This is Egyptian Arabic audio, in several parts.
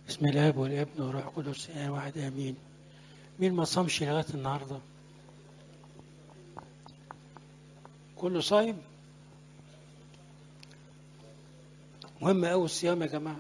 بسم الله والابن والروح القدس آه واحد امين مين ما صامش لغايه النهارده كله صايم مهم قوي الصيام يا جماعه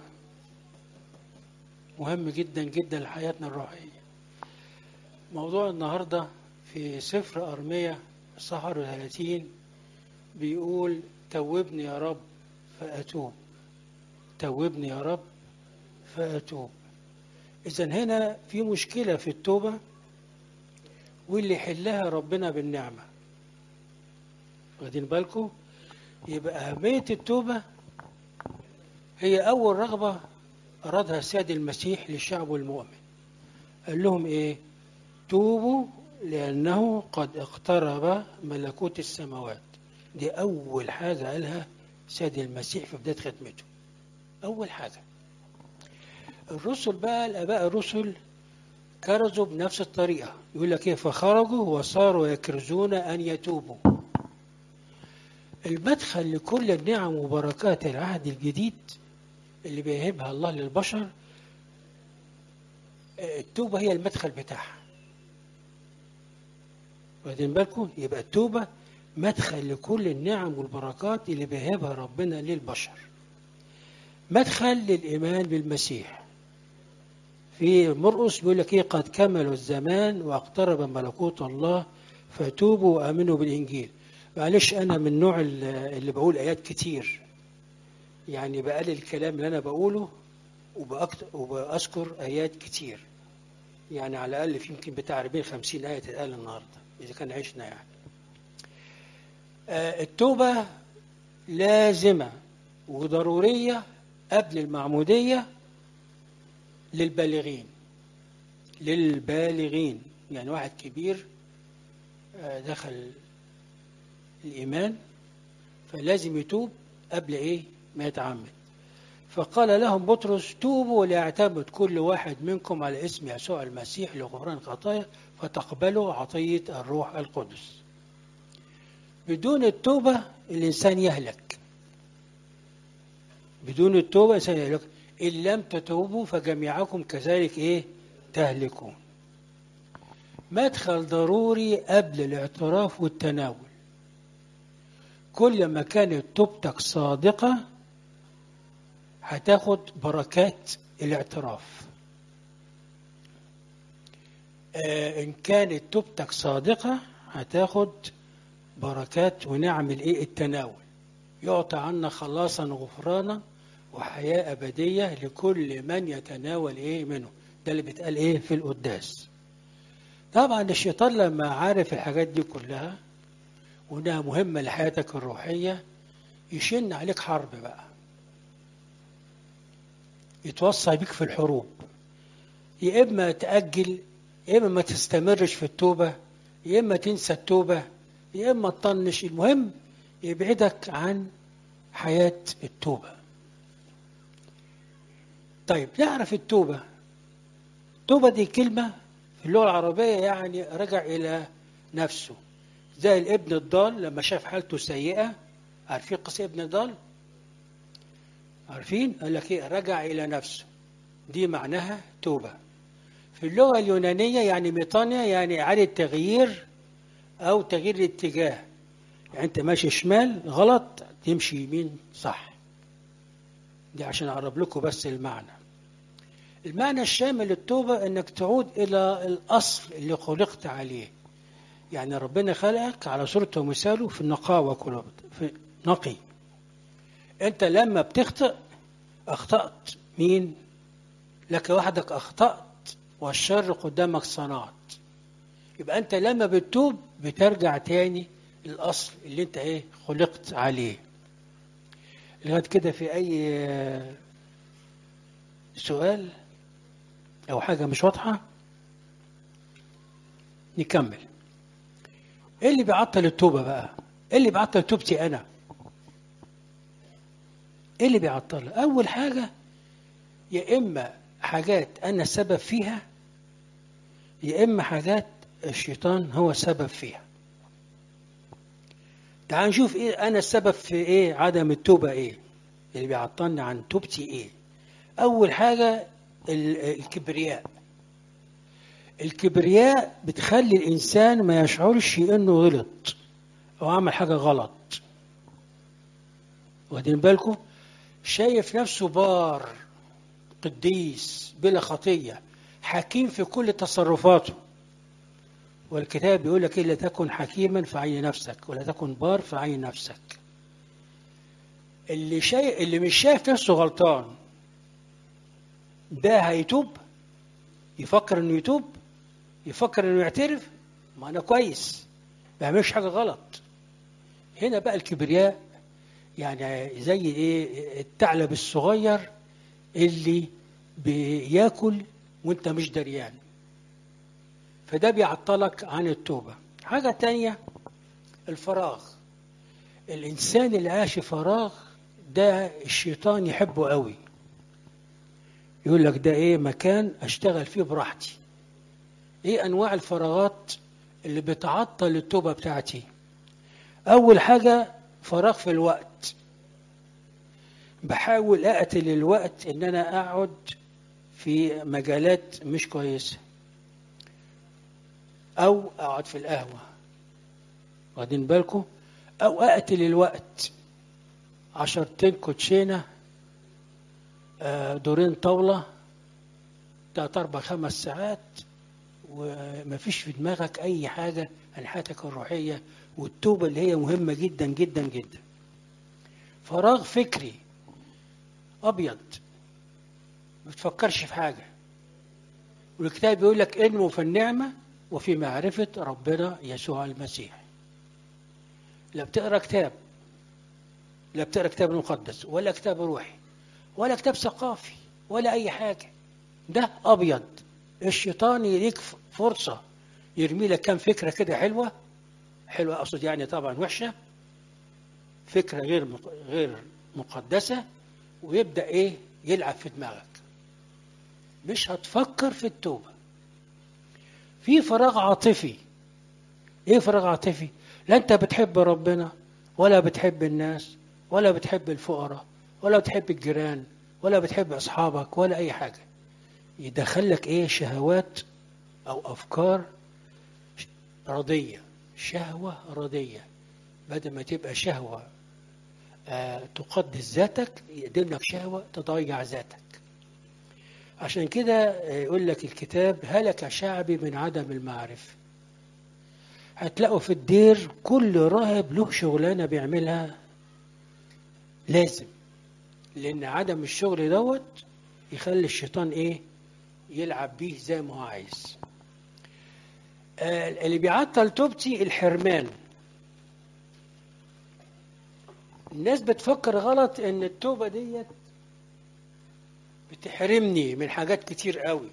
مهم جدا جدا لحياتنا الروحيه موضوع النهارده في سفر ارميه صح 30 بيقول توبني يا رب فاتوب توبني يا رب فأتوب إذا هنا في مشكلة في التوبة واللي يحلها ربنا بالنعمة واخدين بالكم يبقى أهمية التوبة هي أول رغبة أرادها السيد المسيح للشعب المؤمن قال لهم إيه توبوا لأنه قد اقترب ملكوت السماوات دي أول حاجة قالها السيد المسيح في بداية خدمته أول حاجة الرسل بقى الاباء الرسل كرزوا بنفس الطريقه يقول لك ايه فخرجوا وصاروا يكرزون ان يتوبوا المدخل لكل النعم وبركات العهد الجديد اللي بيهبها الله للبشر التوبه هي المدخل بتاعها واخدين بالكم يبقى التوبه مدخل لكل النعم والبركات اللي بيهبها ربنا للبشر مدخل للايمان بالمسيح في مرقس بيقول لك ايه قد كملوا الزمان واقترب ملكوت الله فتوبوا وامنوا بالانجيل معلش انا من النوع اللي بقول ايات كتير يعني بقلل الكلام اللي انا بقوله وبأذكر ايات كتير يعني على الاقل في يمكن بتاع 40 50 ايه تتقال النهارده اذا كان عشنا يعني آه التوبه لازمه وضروريه قبل المعموديه للبالغين للبالغين يعني واحد كبير دخل الإيمان فلازم يتوب قبل إيه ما يتعمد فقال لهم بطرس توبوا وليعتمد كل واحد منكم على اسم يسوع المسيح لغفران الخطايا فتقبلوا عطية الروح القدس بدون التوبة الإنسان يهلك بدون التوبة الإنسان يهلك إن لم تتوبوا فجميعكم كذلك إيه تهلكون مدخل ضروري قبل الاعتراف والتناول كل ما كانت توبتك صادقة هتاخد بركات الاعتراف آه إن كانت توبتك صادقة هتاخد بركات ونعم الإيه التناول يعطى عنا خلاصا غفرانا وحياة أبدية لكل من يتناول إيه منه ده اللي بيتقال إيه في القداس طبعا الشيطان لما عارف الحاجات دي كلها وإنها مهمة لحياتك الروحية يشن عليك حرب بقى يتوصى بيك في الحروب يا إما تأجل يا إما ما تستمرش في التوبة يا إما تنسى التوبة يا إما تطنش المهم يبعدك عن حياة التوبة طيب نعرف التوبة التوبة دي كلمة في اللغة العربية يعني رجع إلى نفسه زي الابن الضال لما شاف حالته سيئة عارفين قصة ابن الضال عارفين قال لك ايه رجع إلى نفسه دي معناها توبة في اللغة اليونانية يعني ميطانيا يعني إعادة تغيير أو تغيير الاتجاه يعني أنت ماشي شمال غلط تمشي يمين صح دي عشان أقرب لكم بس المعنى المعنى الشامل للتوبة أنك تعود إلى الأصل اللي خلقت عليه يعني ربنا خلقك على صورته ومثاله في النقاوة كله في نقي أنت لما بتخطئ أخطأت مين لك وحدك أخطأت والشر قدامك صنعت يبقى أنت لما بتتوب بترجع تاني الأصل اللي أنت إيه خلقت عليه لغاية كده في أي سؤال أو حاجة مش واضحة نكمل إيه اللي بيعطل التوبة بقى إيه اللي بيعطل توبتي أنا إيه اللي بيعطلها أول حاجة يا إما حاجات أنا السبب فيها يا إما حاجات الشيطان هو السبب فيها تعال نشوف إيه أنا السبب في إيه عدم التوبة إيه اللي بيعطلني عن توبتي إيه أول حاجة ال- الكبرياء الكبرياء بتخلي الإنسان ما يشعرش إنه غلط أو عمل حاجة غلط واخدين بالكم شايف نفسه بار قديس بلا خطية حكيم في كل تصرفاته والكتاب بيقول لك إيه لا تكن حكيما في عين نفسك ولا تكن بار في عين نفسك اللي شايف اللي مش شايف نفسه غلطان ده هيتوب يفكر انه يتوب يفكر انه يعترف ما انا كويس ما بعملش حاجه غلط هنا بقى الكبرياء يعني زي ايه الثعلب الصغير اللي بياكل وانت مش دريان فده بيعطلك عن التوبه حاجه تانية الفراغ الانسان اللي عاش في فراغ ده الشيطان يحبه قوي يقول لك ده ايه مكان اشتغل فيه براحتي ايه انواع الفراغات اللي بتعطل التوبه بتاعتي اول حاجه فراغ في الوقت بحاول اقتل الوقت ان انا اقعد في مجالات مش كويسه او اقعد في القهوه واخدين بالكم او اقتل الوقت عشرتين كوتشينه آه، دورين طاوله تلات اربع خمس ساعات ومفيش في دماغك اي حاجه عن حياتك الروحيه والتوبه اللي هي مهمه جدا جدا جدا فراغ فكري ابيض ما بتفكرش في حاجه والكتاب بيقول لك انمو في النعمه وفي معرفه ربنا يسوع المسيح لا بتقرا كتاب لا بتقرا كتاب مقدس ولا كتاب روحي ولا كتاب ثقافي ولا اي حاجه ده ابيض الشيطان يديك فرصه يرمي لك كام فكره كده حلوه حلوه اقصد يعني طبعا وحشه فكره غير مق- غير مقدسه ويبدا ايه يلعب في دماغك مش هتفكر في التوبه في فراغ عاطفي ايه فراغ عاطفي لا انت بتحب ربنا ولا بتحب الناس ولا بتحب الفقراء ولا بتحب الجيران ولا بتحب اصحابك ولا اي حاجه يدخلك ايه شهوات او افكار رضيه شهوه رضيه بدل ما تبقى شهوه آه تقدس ذاتك يقدم لك شهوه تضيع ذاتك عشان كده آه، يقول لك الكتاب هلك شعبي من عدم المعرفه هتلاقوا في الدير كل راهب له شغلانه بيعملها لازم لان عدم الشغل دوت يخلي الشيطان ايه يلعب بيه زي ما هو عايز آه، اللي بيعطل توبتي الحرمان الناس بتفكر غلط ان التوبه ديت بتحرمني من حاجات كتير قوي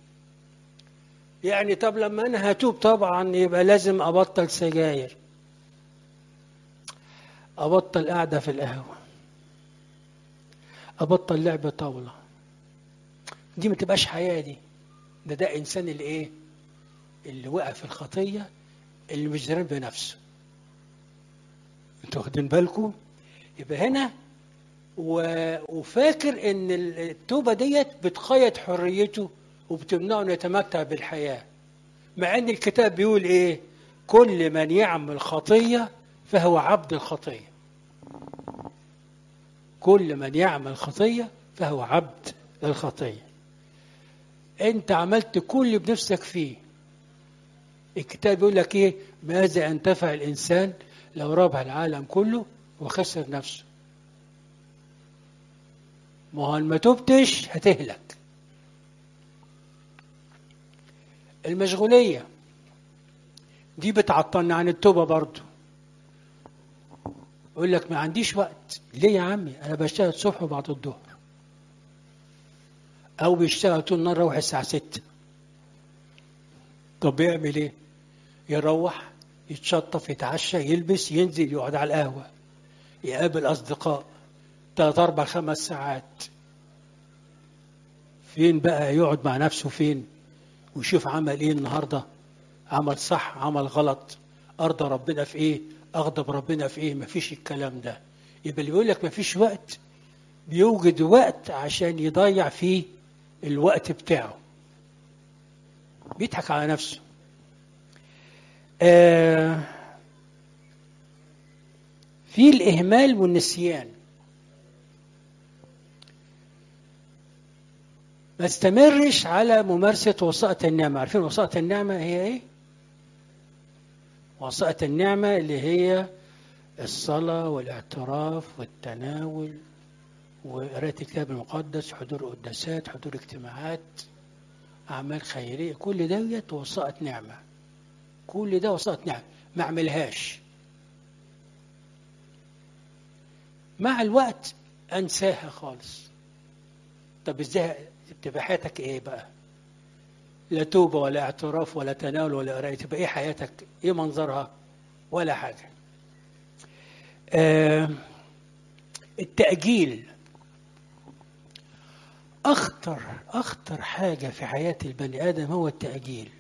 يعني طب لما انا هتوب طبعا يبقى لازم ابطل سجاير ابطل قعده في القهوه ابطل لعب طاوله دي ما تبقاش حياه دي ده ده انسان اللي ايه اللي وقع في الخطيه اللي مش دران بنفسه انتوا واخدين بالكم يبقى هنا و... وفاكر ان التوبه ديت بتقيد حريته وبتمنعه انه يتمتع بالحياه مع ان الكتاب بيقول ايه كل من يعمل خطيه فهو عبد الخطيه كل من يعمل خطيه فهو عبد الخطيه انت عملت كل اللي بنفسك فيه الكتاب بيقول لك ايه ماذا انتفع الانسان لو ربح العالم كله وخسر نفسه ما هو ما تبتش هتهلك المشغولية دي بتعطلنا عن التوبة برضو يقول لك ما عنديش وقت ليه يا عمي انا بشتغل الصبح وبعد الظهر او بيشتغل طول النهار يروح الساعة ستة طب بيعمل ايه يروح يتشطف يتعشى يلبس ينزل يقعد على القهوة يقابل أصدقاء تلات أربع خمس ساعات فين بقى يقعد مع نفسه فين ويشوف عمل ايه النهارده عمل صح عمل غلط ارضى ربنا في ايه اغضب ربنا في ايه مفيش الكلام ده يبقى اللي بيقول لك مفيش وقت بيوجد وقت عشان يضيع فيه الوقت بتاعه بيضحك على نفسه آه في الإهمال والنسيان ما استمرش على ممارسة وسائط النعمة عارفين وسائط النعمة هي إيه؟ وسائط النعمة اللي هي الصلاة والاعتراف والتناول وقراءة الكتاب المقدس حضور قداسات حضور اجتماعات أعمال خيرية كل ديت وسائط نعمة كل ده وسائط نعمة ما أعملهاش مع الوقت أنساها خالص طب إزاي تبقى حياتك إيه بقى لا توبة ولا اعتراف ولا تناول ولا قراية تبقى إيه حياتك إيه منظرها ولا حاجة آه التأجيل أخطر أخطر حاجة في حياة البني آدم هو التأجيل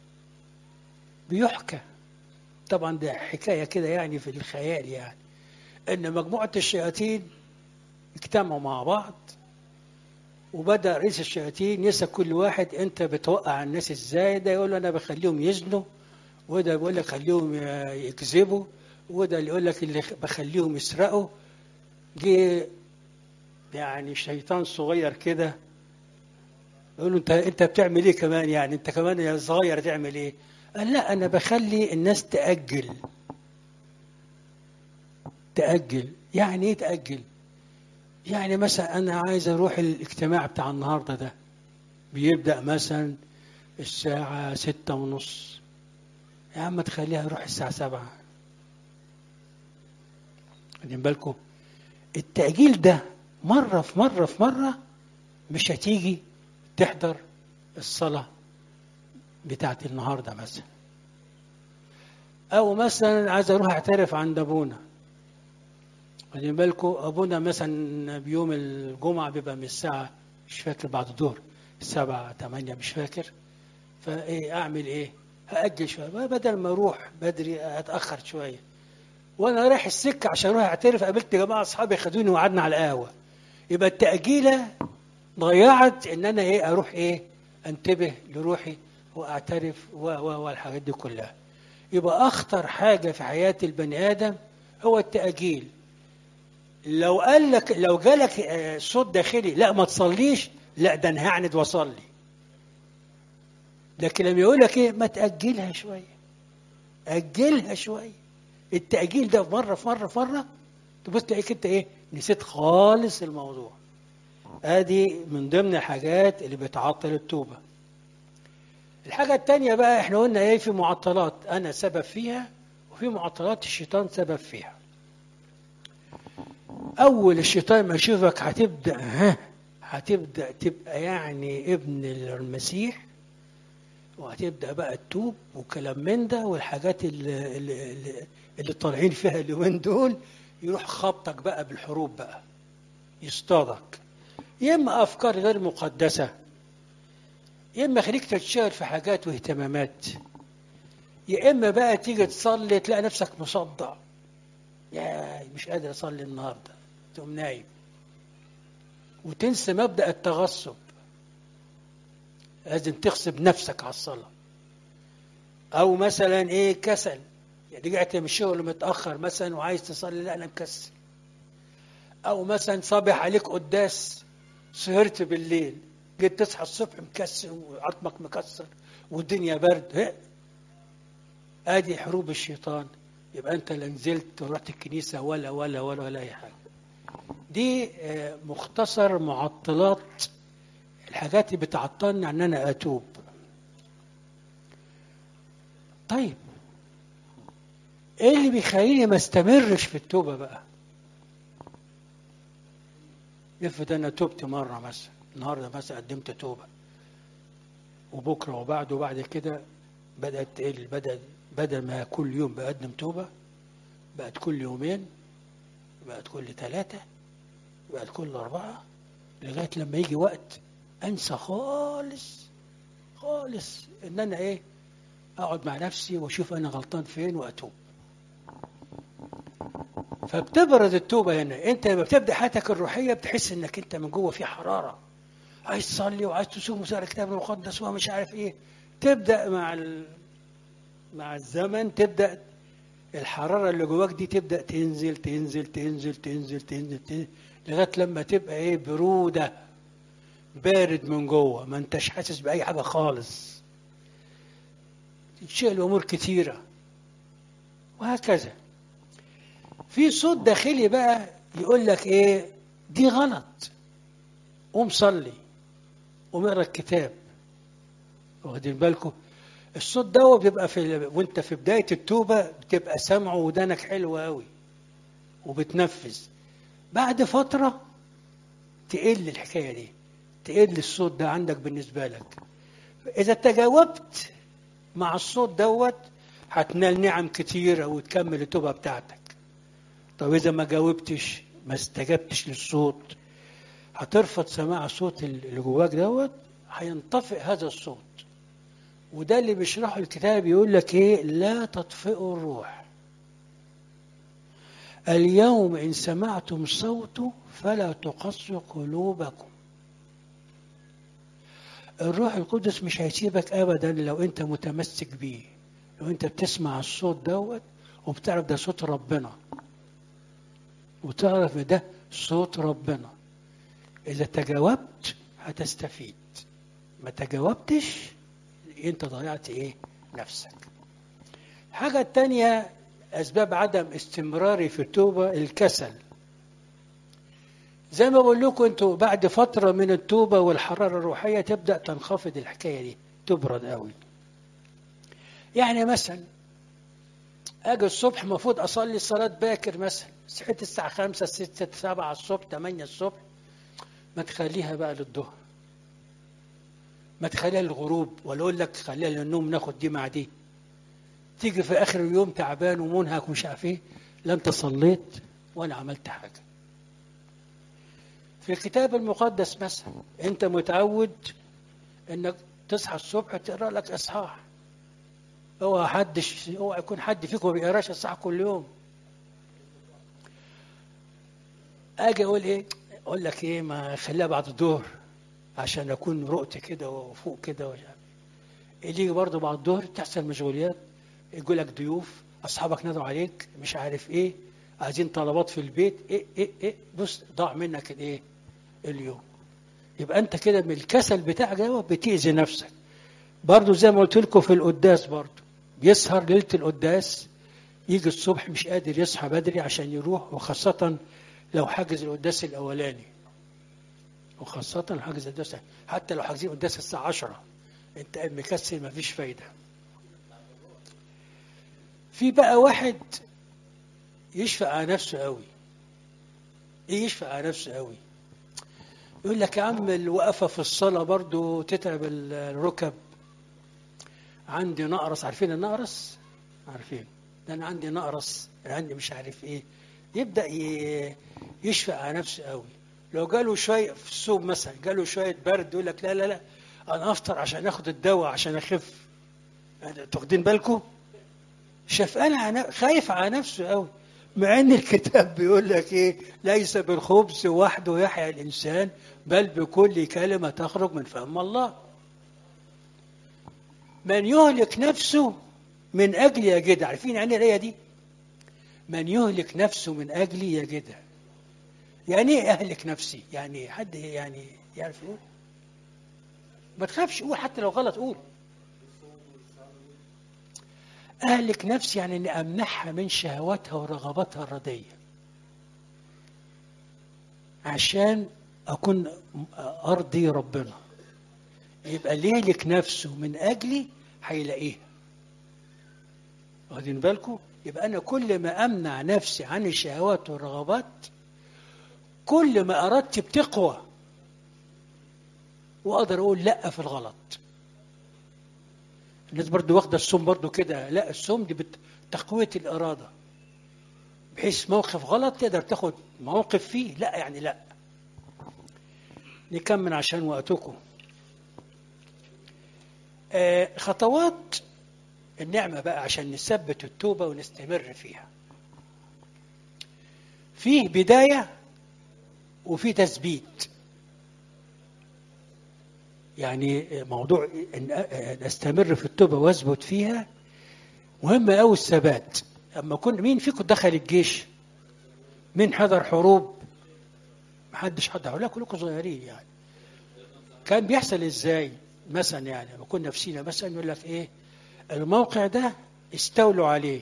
بيحكى طبعا ده حكاية كده يعني في الخيال يعني إن مجموعة الشياطين اجتمعوا مع بعض وبدأ رئيس الشياطين يسأل كل واحد أنت بتوقع الناس إزاي ده يقول له أنا بخليهم يزنوا وده بيقول لك خليهم يكذبوا وده اللي يقول لك اللي بخليهم يسرقوا جه يعني شيطان صغير كده يقول له انت انت بتعمل ايه كمان يعني انت كمان يا صغير تعمل ايه قال لا انا بخلي الناس تاجل تاجل يعني ايه تاجل يعني مثلا انا عايز اروح الاجتماع بتاع النهارده ده بيبدا مثلا الساعه ستة ونص يا عم تخليها اروح الساعه سبعة واخدين بالكم التأجيل ده مرة في مرة في مرة مش هتيجي تحضر الصلاة بتاعت النهاردة مثلا أو مثلا عايز أروح أعترف عند أبونا واخدين بالكم أبونا مثلا بيوم الجمعة بيبقى من الساعة مش فاكر بعد الظهر سبعة تمانية مش فاكر فإيه أعمل إيه؟ هأجل شوية بدل ما أروح بدري أتأخر شوية وانا رايح السكه عشان اروح اعترف قابلت جماعه اصحابي خدوني وقعدنا على القهوه يبقى التاجيله ضيعت ان انا ايه اروح ايه انتبه لروحي واعترف و و والحاجات دي كلها يبقى اخطر حاجه في حياه البني ادم هو التاجيل لو قال لك لو جالك صوت داخلي لا ما تصليش لا ده انا هعند واصلي لكن لما يقول لك ايه ما تاجلها شويه اجلها شويه التأجيل ده مرة في مرة في مرة تبص تلاقيك انت ايه نسيت خالص الموضوع ادي من ضمن الحاجات اللي بتعطل التوبة الحاجة التانية بقى احنا قلنا ايه في معطلات انا سبب فيها وفي معطلات الشيطان سبب فيها اول الشيطان ما يشوفك هتبدأ ها هتبدأ تبقى يعني ابن المسيح وهتبدأ بقى تتوب وكلام من ده والحاجات اللي, اللي, اللي طالعين فيها اليومين دول يروح خبطك بقى بالحروب بقى يصطادك يا اما افكار غير مقدسه يا اما خليك تتشغل في حاجات واهتمامات يا اما بقى تيجي تصلي تلاقي نفسك مصدع يا مش قادر اصلي النهارده تقوم نايم وتنسى مبدا التغصب لازم تغصب نفسك على الصلاه او مثلا ايه كسل يعني رجعت من الشغل متاخر مثلا وعايز تصلي لا انا مكسل او مثلا صابح عليك قداس سهرت بالليل جيت تصحى الصبح مكسر وعظمك مكسر والدنيا برد ادي حروب الشيطان يبقى انت لا نزلت ورحت الكنيسه ولا ولا ولا ولا اي حاجه دي مختصر معطلات الحاجات اللي بتعطلني عن انا اتوب طيب ايه اللي بيخليني ما استمرش في التوبه بقى افرض انا تبت مره مثلا النهارده مثلا قدمت توبه وبكره وبعده وبعد كده بدات تقل بدأ بدل ما كل يوم بقدم توبه بقت كل يومين بقت كل ثلاثه بقت كل اربعه لغايه لما يجي وقت انسى خالص خالص ان انا ايه اقعد مع نفسي واشوف انا غلطان فين واتوب فبتبرز التوبه هنا انت لما بتبدا حياتك الروحيه بتحس انك انت من جوه في حراره عايز تصلي وعايز تصوم وتقرا الكتاب المقدس ومش عارف ايه تبدا مع ال... مع الزمن تبدا الحراره اللي جواك دي تبدا تنزل تنزل تنزل تنزل تنزل, تنزل لغايه لما تبقى ايه بروده بارد من جوه ما انتش حاسس باي حاجه خالص تشيل امور كتيره وهكذا في صوت داخلي بقى يقول لك ايه دي غلط قوم صلي قوم اقرا الكتاب واخدين بالكم الصوت ده بيبقى في وانت في بدايه التوبه بتبقى سامعه ودانك حلوه قوي وبتنفذ بعد فتره تقل الحكايه دي تقل الصوت ده عندك بالنسبه لك اذا تجاوبت مع الصوت دوت هتنال نعم كتيره وتكمل التوبه بتاعتك طب اذا ما جاوبتش ما استجبتش للصوت هترفض سماع الصوت اللي جواك دوت هينطفئ هذا الصوت وده اللي بيشرحه الكتاب يقول لك ايه لا تطفئوا الروح اليوم ان سمعتم صوته فلا تقسوا قلوبكم الروح القدس مش هيسيبك ابدا لو انت متمسك بيه لو انت بتسمع الصوت دوت وبتعرف ده صوت ربنا وتعرف ده صوت ربنا اذا تجاوبت هتستفيد ما تجاوبتش انت ضيعت ايه نفسك الحاجة التانية أسباب عدم استمراري في التوبة الكسل زي ما بقول لكم انتوا بعد فترة من التوبة والحرارة الروحية تبدأ تنخفض الحكاية دي تبرد قوي يعني مثلا اجي الصبح المفروض اصلي الصلاة باكر مثلا صحيت الساعة خمسة ستة سبعة الصبح تمانية الصبح ما تخليها بقى للظهر ما تخليها للغروب ولا اقول لك خليها للنوم ناخد دي مع دي تيجي في اخر اليوم تعبان ومنهك ومش عارف ايه لا انت صليت ولا عملت حاجه في الكتاب المقدس مثلا انت متعود انك تصحى الصبح تقرا لك اصحاح اوعى حدش اوعى يكون حد فيكم ما بيقراش اصحاح كل يوم اجي اقول ايه اقول لك ايه ما خليها بعد الظهر عشان اكون رقت كده وفوق كده ومش عارف اللي يجي برضه بعد الظهر تحصل مشغوليات يقول لك ضيوف اصحابك نادوا عليك مش عارف ايه عايزين طلبات في البيت ايه ايه ايه بص ضاع منك الايه اليوم يبقى انت كده من الكسل بتاعك ده بتاذي نفسك برضه زي ما قلت لكم في القداس برضه بيسهر ليله القداس يجي الصبح مش قادر يصحى بدري عشان يروح وخاصه لو حجز القداس الاولاني وخاصة حجز القداس حتى لو حاجزين القداس الساعة 10 انت مكسل مفيش فايدة في بقى واحد يشفق على نفسه قوي ايه يشفق على نفسه قوي يقول لك يا عم الوقفة في الصلاة برضو تتعب الركب عندي نقرس عارفين النقرس عارفين ده انا عندي نقرس عندي مش عارف ايه يبدأ يشفق على نفسه قوي لو جاله شوية في الصوب مثلا جاله شوية برد يقول لك لا لا لا أنا أفطر عشان آخد الدواء عشان أخف تاخدين بالكم؟ شفقان على خايف على نفسه قوي مع ان الكتاب بيقول لك ايه ليس بالخبز وحده يحيا الانسان بل بكل كلمه تخرج من فم الله من يهلك نفسه من اجل يجدها عارفين يعني الايه دي من يهلك نفسه من اجلي يجدها يعني ايه اهلك نفسي يعني حد يعني يعرف يقول ما تخافش قول حتى لو غلط قول اهلك نفسي يعني اني امنحها من شهواتها ورغباتها الرديه عشان اكون ارضي ربنا يبقى اللي يهلك نفسه من اجلي هيلاقيها واخدين بالكم يبقى انا كل ما امنع نفسي عن الشهوات والرغبات كل ما أردت بتقوى وأقدر أقول لأ في الغلط الناس برضو واخدة الصوم برضو كده لا الصوم دي تقوية الإرادة بحيث موقف غلط تقدر تاخد موقف فيه لا يعني لا نكمل عشان وقتكم آه خطوات النعمة بقى عشان نثبت التوبة ونستمر فيها فيه بداية وفي تثبيت يعني موضوع ان أن استمر في التوبه واثبت فيها مهم قوي الثبات اما كن مين فيكم دخل الجيش مين حضر حروب محدش حضر لا كلكم صغيرين يعني كان بيحصل ازاي مثلا يعني لما كنا في سينا مثلا يقول لك ايه الموقع ده استولوا عليه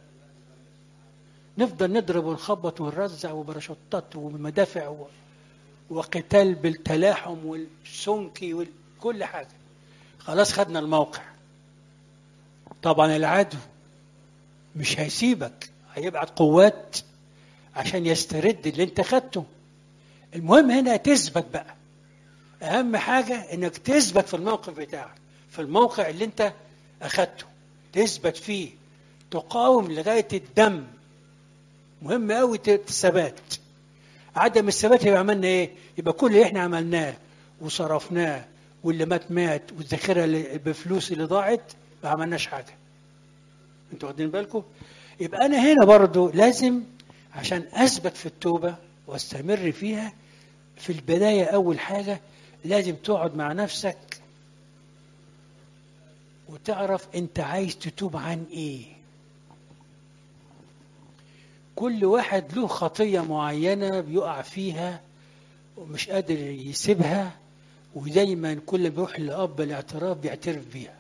نفضل نضرب ونخبط ونرزع وباراشوتات ومدافع و... وقتال بالتلاحم والسنكي وكل حاجة خلاص خدنا الموقع طبعا العدو مش هيسيبك هيبعت قوات عشان يسترد اللي انت خدته المهم هنا تثبت بقى اهم حاجة انك تثبت في الموقف بتاعك في الموقع اللي انت اخدته تثبت فيه تقاوم لغاية الدم مهم قوي الثبات عدم الثبات يبقى عملنا ايه يبقى كل اللي احنا عملناه وصرفناه واللي مات مات والذخيره اللي بفلوس اللي ضاعت ما عملناش حاجه انتوا واخدين بالكم يبقى انا هنا برضو لازم عشان اثبت في التوبه واستمر فيها في البدايه اول حاجه لازم تقعد مع نفسك وتعرف انت عايز تتوب عن ايه كل واحد له خطية معينة بيقع فيها ومش قادر يسيبها ودايما كل ما بيروح لأب الاعتراف بيعترف بيها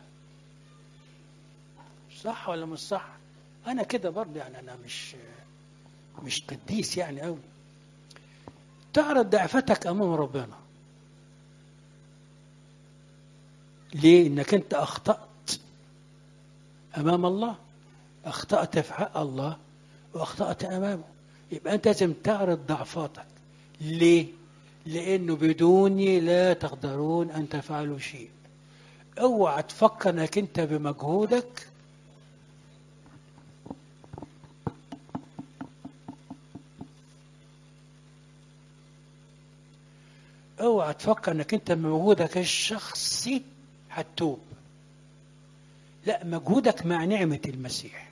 صح ولا مش صح أنا كده برضه يعني أنا مش مش قديس يعني قوي تعرض ضعفتك أمام ربنا ليه إنك أنت أخطأت أمام الله أخطأت في حق الله واخطأت امامه يبقى انت لازم تعرض ضعفاتك ليه لانه بدوني لا تقدرون ان تفعلوا شيء اوعى تفكر انك انت بمجهودك اوعى تفكر انك انت بمجهودك الشخصي هتتوب لا مجهودك مع نعمه المسيح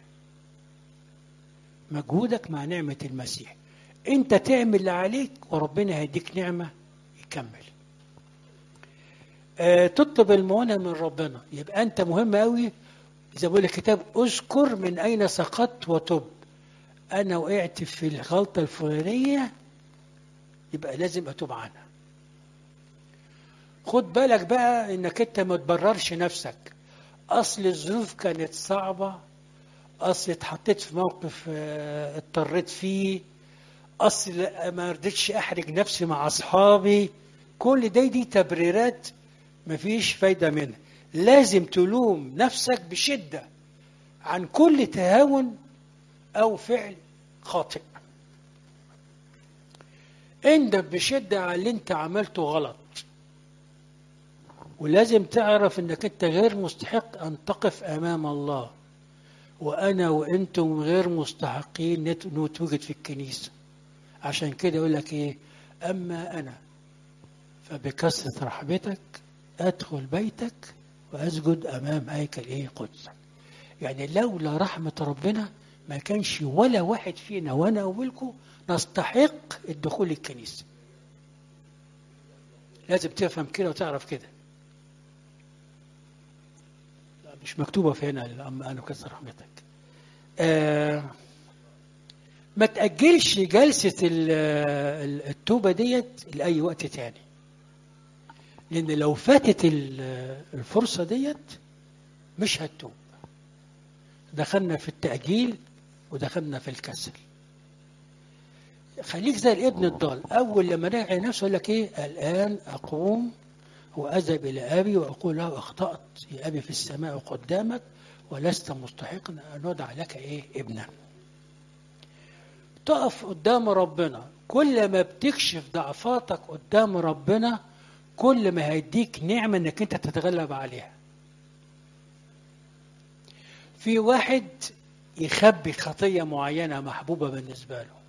مجهودك مع نعمة المسيح انت تعمل اللي عليك وربنا هيديك نعمة يكمل أه تطلب المعونة من ربنا يبقى انت مهم قوي زي ما بيقول الكتاب اذكر من اين سقطت وتب انا وقعت في الغلطة الفلانية يبقى لازم اتوب عنها خد بالك بقى انك انت ما تبررش نفسك اصل الظروف كانت صعبه اصل اتحطيت في موقف اه اضطريت فيه اصل ما رضيتش احرج نفسي مع اصحابي كل دي دي تبريرات مفيش فايده منها لازم تلوم نفسك بشده عن كل تهاون او فعل خاطئ اندم بشده على اللي انت عملته غلط ولازم تعرف انك انت غير مستحق ان تقف امام الله وانا وانتم غير مستحقين نتوجد في الكنيسه عشان كده يقول لك ايه اما انا فبكثره رحمتك ادخل بيتك واسجد امام هيكل ايه قدسك يعني لولا رحمه ربنا ما كانش ولا واحد فينا وانا اولكم نستحق الدخول الكنيسه لازم تفهم كده وتعرف كده مش مكتوبة في هنا أما أنا كسر رحمتك آه ما تأجلش جلسة التوبة ديت لأي وقت تاني لأن لو فاتت الفرصة ديت مش هتتوب دخلنا في التأجيل ودخلنا في الكسل خليك زي الابن الضال أول لما رجع نفسه يقول لك إيه الآن أقوم وأذهب إلى أبي وأقول له أخطأت يا أبي في السماء قدامك ولست مستحقا أن أدع لك إيه ابنا تقف قدام ربنا كل ما بتكشف ضعفاتك قدام ربنا كل ما هيديك نعمة انك انت تتغلب عليها في واحد يخبي خطية معينة محبوبة بالنسبة له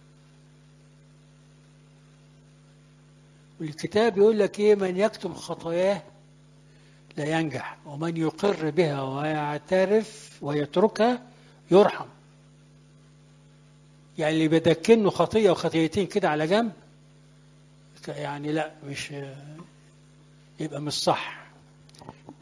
والكتاب يقول لك ايه من يكتم خطاياه لا ينجح ومن يقر بها ويعترف ويتركها يرحم يعني اللي بدكنه خطيه وخطيتين كده على جنب يعني لا مش يبقى مش صح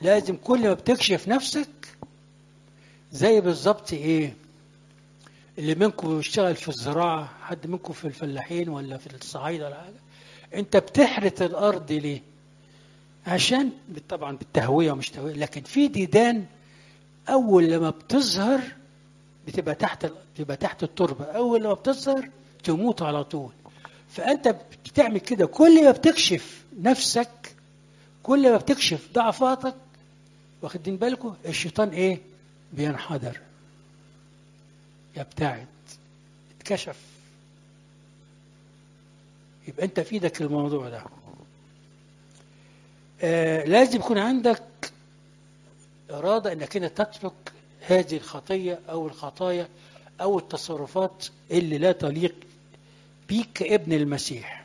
لازم كل ما بتكشف نفسك زي بالظبط ايه اللي منكم يشتغل في الزراعة حد منكم في الفلاحين ولا في الصعايدة ولا حاجة انت بتحرث الارض ليه عشان طبعا بالتهوية ومش تهوية لكن في ديدان اول لما بتظهر بتبقى تحت بتبقى تحت التربة اول لما بتظهر تموت على طول فانت بتعمل كده كل ما بتكشف نفسك كل ما بتكشف ضعفاتك واخدين بالكم الشيطان ايه بينحدر يبتعد اتكشف يبقى انت في ايدك الموضوع ده آه لازم يكون عندك إرادة إنك أنت تترك هذه الخطية أو الخطايا أو التصرفات اللي لا تليق بيك كابن المسيح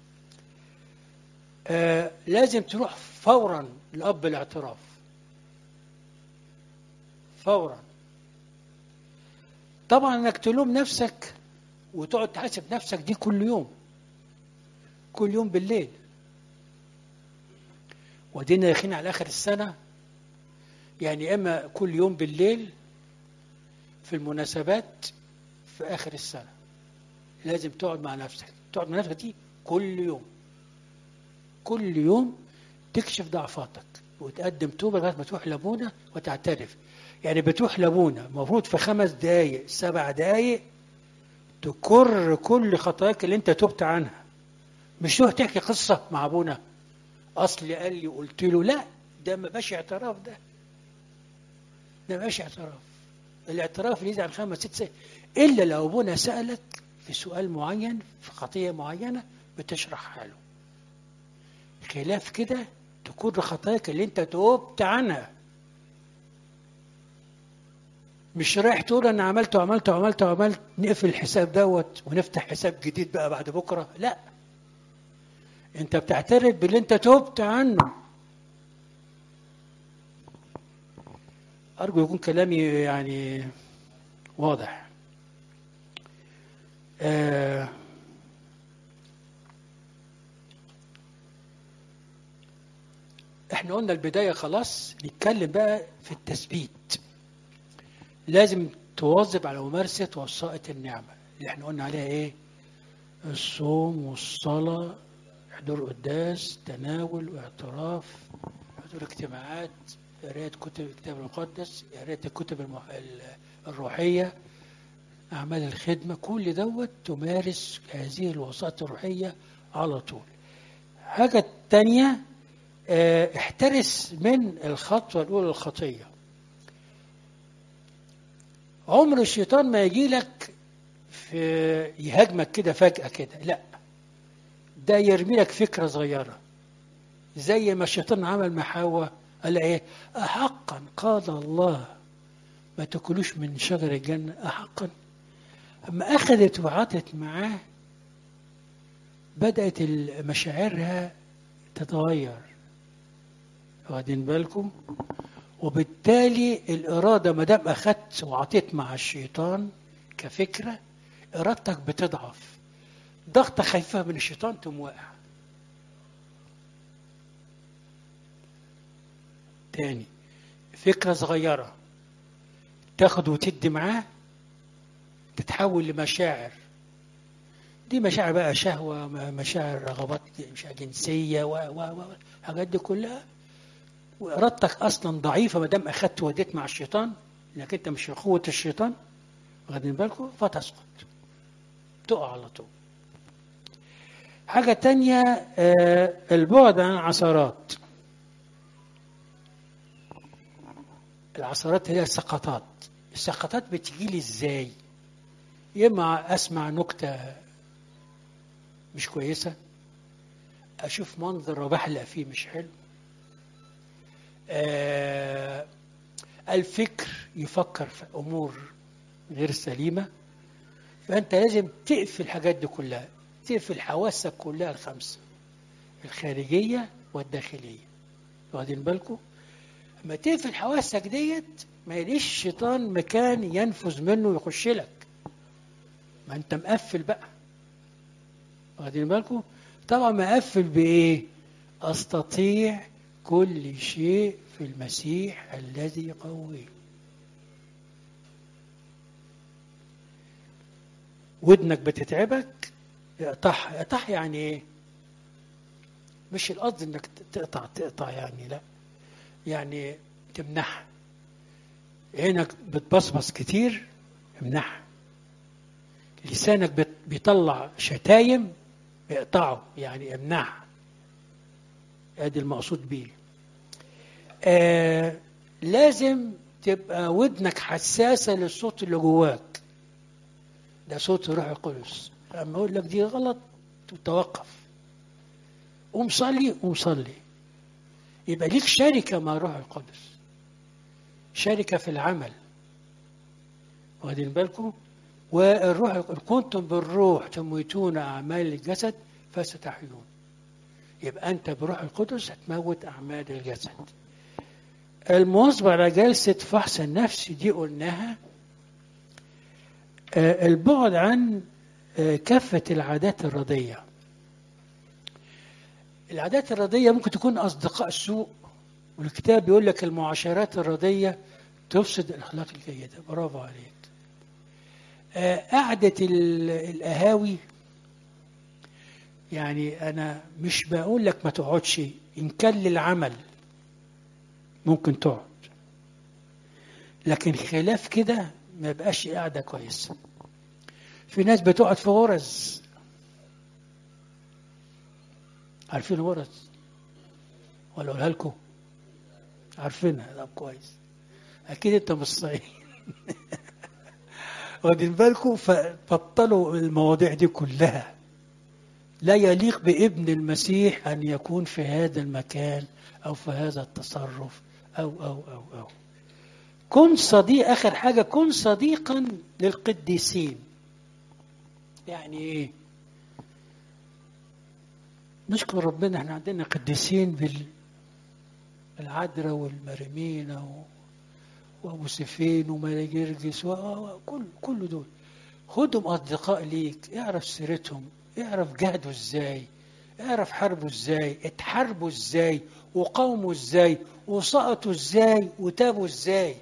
آه لازم تروح فورا لأب الاعتراف فورا طبعا انك تلوم نفسك وتقعد تحاسب نفسك دي كل يوم كل يوم بالليل ودينا داخلين على اخر السنه يعني اما كل يوم بالليل في المناسبات في اخر السنه لازم تقعد مع نفسك تقعد مع نفسك دي كل يوم كل يوم تكشف ضعفاتك وتقدم توبه لغايه ما تروح لابونا وتعترف يعني بتروح لابونا المفروض في خمس دقايق سبع دقايق تكر كل خطاياك اللي انت تبت عنها مش تروح تحكي قصه مع ابونا اصلي قال لي قلت له لا ده ما بقاش اعتراف ده ده ما بقاش اعتراف الاعتراف اللي يزعل خمس ست سنين الا لو ابونا سالك في سؤال معين في خطيه معينه بتشرحها له خلاف كده تكون خطاياك اللي انت توبت عنها مش رايح تقول انا عملت وعملت وعملت وعملت نقفل الحساب دوت ونفتح حساب جديد بقى بعد بكره لا انت بتعترف باللي انت تبت عنه ارجو يكون كلامي يعني واضح آه احنا قلنا البدايه خلاص نتكلم بقى في التثبيت لازم تواظب على ممارسة وسائط النعمة اللي احنا قلنا عليها ايه الصوم والصلاة حضور قداس تناول واعتراف حضور اجتماعات قراية كتب الكتاب المقدس قراية الكتب المح... الروحية أعمال الخدمة كل دوت تمارس هذه الوسائط الروحية على طول حاجة تانية اه احترس من الخطوة الأولى الخطية عمر الشيطان ما يجي لك في يهاجمك كده فجأة كده لا ده يرمي لك فكرة صغيرة زي ما الشيطان عمل مع حواء قال ايه أحقا قال الله ما تاكلوش من شجر الجنة أحقا أما أخذت وعطت معاه بدأت مشاعرها تتغير واخدين بالكم وبالتالي الإرادة ما دام أخدت وعطيت مع الشيطان كفكرة إرادتك بتضعف ضغطة خايفة من الشيطان تقوم واقع تاني فكرة صغيرة تاخد وتدي معاه تتحول لمشاعر دي مشاعر بقى شهوة مشاعر رغبات مشاعر جنسية و و و الحاجات دي كلها وارادتك اصلا ضعيفه ما دام اخدت وديت مع الشيطان انك انت مش في قوه الشيطان واخدين بالكم فتسقط تقع على طول حاجة تانية آه البعد عن العثرات العثرات هي السقطات السقطات بتجيلي ازاي يا اما اسمع نكتة مش كويسة اشوف منظر وبحلق فيه مش حلو آه الفكر يفكر في امور غير سليمه فانت لازم تقفل الحاجات دي كلها تقفل حواسك كلها الخمسه الخارجيه والداخليه واخدين بالكم اما تقفل حواسك ديت ما يليش الشيطان مكان ينفذ منه ويخش لك ما انت مقفل بقى واخدين بالكم طبعا مقفل بايه استطيع كل شيء في المسيح الذي يقويه ودنك بتتعبك اقطعها اقطعها يعني ايه مش القصد انك تقطع تقطع يعني لا يعني تمنحها عينك بتبصبص كتير امنحها لسانك بت- بيطلع شتايم اقطعه يعني امنعها ادي المقصود بيه آه لازم تبقى ودنك حساسة للصوت اللي جواك ده صوت الروح القدس اما اقول لك دي غلط توقف قوم صلي قوم صلي يبقى ليك شركة مع الروح القدس شركة في العمل واخدين بالكم والروح إن كنتم بالروح تموتون أعمال الجسد فستحيون يبقى أنت بروح القدس هتموت أعمال الجسد المواظبة على جلسة فحص النفس دي قلناها آه، البعد عن آه، كافة العادات الردية العادات الردية ممكن تكون أصدقاء سوء والكتاب بيقول لك المعاشرات الردية تفسد الأخلاق الجيدة برافو عليك آه، قعدة ال- القهاوي يعني أنا مش بقول لك ما تقعدش إن كان للعمل ممكن تقعد لكن خلاف كده ما يبقاش قاعدة كويسة في ناس بتقعد في غرز عارفين غرز ولا اقولها لكم عارفينها طب كويس اكيد انت مش صحيح واخدين بالكم فبطلوا المواضيع دي كلها لا يليق بابن المسيح ان يكون في هذا المكان او في هذا التصرف او او او او كن صديق اخر حاجه كن صديقا للقديسين يعني ايه نشكر ربنا احنا عندنا قديسين بال العذراء والمريمينا و... وابو سفين وملك جرجس وكل كل دول خدهم اصدقاء ليك اعرف سيرتهم اعرف جهدوا ازاي اعرف حاربوا ازاي اتحاربوا ازاي وقاوموا ازاي وسقطوا ازاي وتابوا ازاي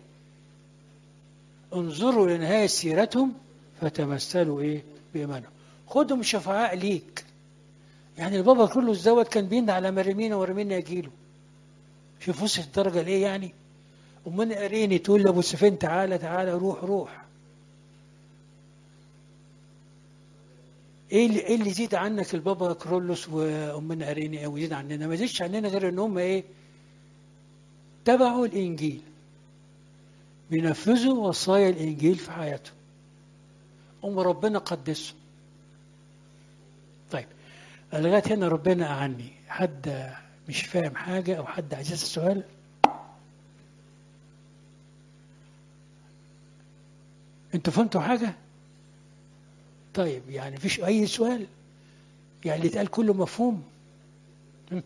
انظروا لنهاية سيرتهم فتمثلوا ايه بإيمانهم خدهم شفعاء ليك يعني البابا كله الزود كان بيند على مريمينا ورمينا يجيله شوف وصلت الدرجة لإيه يعني ومن قريني تقول لأبو سفين تعالى تعالى روح روح ايه اللي ايه اللي يزيد عنك البابا كرولوس وامنا قريني او يزيد عننا ما يزيدش عننا غير ان هم ايه تبعوا الانجيل بينفذوا وصايا الانجيل في حياتهم هم ربنا قدسهم طيب لغايه هنا ربنا اعني حد مش فاهم حاجه او حد عايز يسال سؤال انتوا فهمتوا حاجه طيب يعني مفيش اي سؤال يعني اللي اتقال كله مفهوم هم.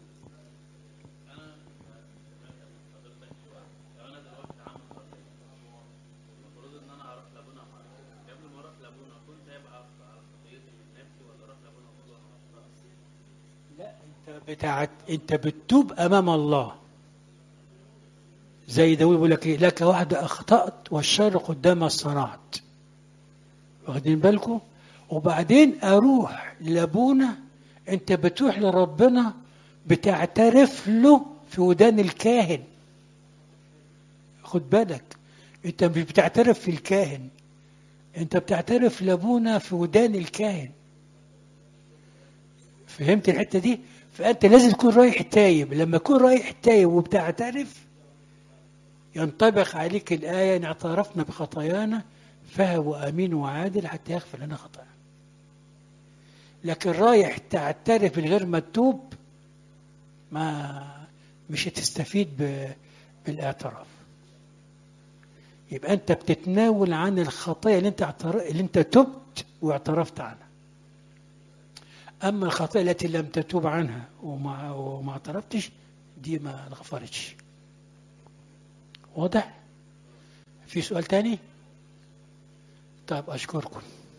لا انت بتاعت انت بتتوب امام الله زي داوود بيقول لك ايه لك وحده اخطات والشر قدام صنعت واخدين بالكم وبعدين اروح لابونا انت بتروح لربنا بتعترف له في ودان الكاهن خد بالك انت مش بتعترف في الكاهن انت بتعترف لابونا في ودان الكاهن فهمت الحته دي فانت لازم تكون رايح تايب لما تكون رايح تايب وبتعترف ينطبق عليك الايه ان اعترفنا بخطايانا فهو امين وعادل حتى يغفر لنا خطايانا لكن رايح تعترف من غير ما تتوب ما مش هتستفيد ب... بالاعتراف يبقى انت بتتناول عن الخطايا اللي انت اعتر... اللي انت تبت واعترفت عنها اما الخطايا التي لم تتوب عنها وما وما اعترفتش دي ما غفرتش واضح في سؤال تاني طيب اشكركم